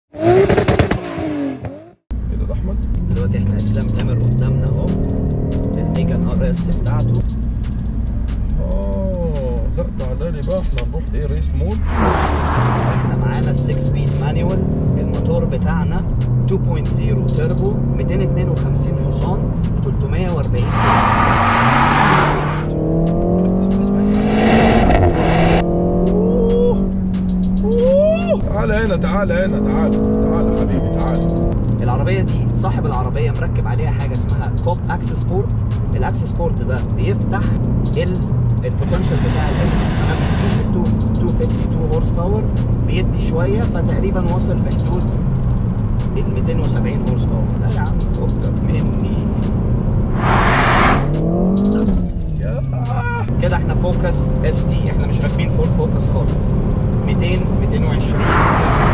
ايه ده ده احمد دلوقتي احنا اسلام تامر قدامنا اهو الميجان ار اس بتاعته اه لا تعالى لي بقى احنا نروح ايه ريس مود احنا معانا ال 6 سبيد مانيوال الموتور بتاعنا 2.0 تربو 252 حصان و340 اسمع اسمع اسمع أوه. أوه. تعالى هنا تعالى هنا تعالى تعالى حبيبي تعالى العربيه دي صاحب العربيه مركب عليها حاجه اسمها كوب اكسس بورت الاكسس بورت ده بيفتح ال البوتنشال بتاع الانجن انا مش 252 هورس باور بيدي شويه فتقريبا واصل في حدود ال 270 هورس باور لا يا عم فكك مني يا كده احنا فوكس اس تي احنا مش راكبين فورد فوكس خالص 200 220